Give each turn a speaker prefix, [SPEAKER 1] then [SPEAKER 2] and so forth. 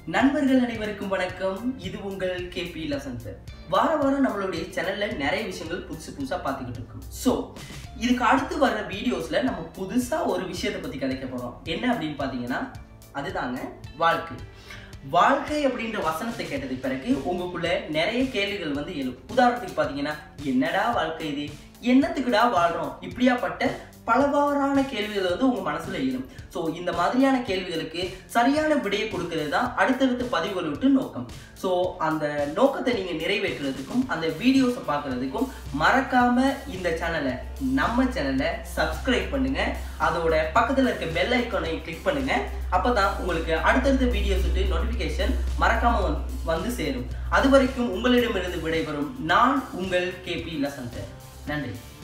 [SPEAKER 1] நண்பர்கள் அனைவருக்கும் வணக்கம் இது உங்கள் கேபி லசன் சார் வார வாரம் நம்மளுடைய சேனல்ல நிறைய விஷயங்கள் புதுசு புதுசா பார்த்துக்கிட்டு இருக்கோம் ஸோ இதுக்கு அடுத்து வர்ற வீடியோஸ்ல நம்ம புதுசா ஒரு விஷயத்தை பத்தி கதைக்க போறோம் என்ன அப்படின்னு பாத்தீங்கன்னா அதுதாங்க வாழ்க்கை வாழ்க்கை அப்படின்ற வசனத்தை கேட்டதுக்கு பிறகு உங்களுக்குள்ள நிறைய கேள்விகள் வந்து எழும் உதாரணத்துக்கு பாத்தீங்கன்னா என்னடா வாழ்க்கை இது என்னத்துக்குடா வாழ்றோம் இப்படியாப்பட்ட பலவாறான கேள்விகள் வந்து உங்க மனசுல எழும் ஸோ இந்த மாதிரியான கேள்விகளுக்கு சரியான விடையை கொடுக்கிறது தான் அடுத்தடுத்த பதிவுகள் விட்டு நோக்கம் ஸோ அந்த நோக்கத்தை நீங்க நிறைவேற்றுறதுக்கும் அந்த வீடியோஸை பார்க்கறதுக்கும் மறக்காம இந்த சேனலை நம்ம சேனலை சப்ஸ்கிரைப் பண்ணுங்க அதோட பக்கத்துல இருக்க பெல் ஐக்கானை கிளிக் பண்ணுங்க அப்பதான் உங்களுக்கு அடுத்தடுத்த வீடியோஸ் விட்டு நோட்டிபிகேஷன் மறக்காம வந்து- வந்து சேரும் அது வரைக்கும் உங்களிடமிருந்து விடைபெறும் நான் உங்கள் கேபி லசந்தர் நன்றி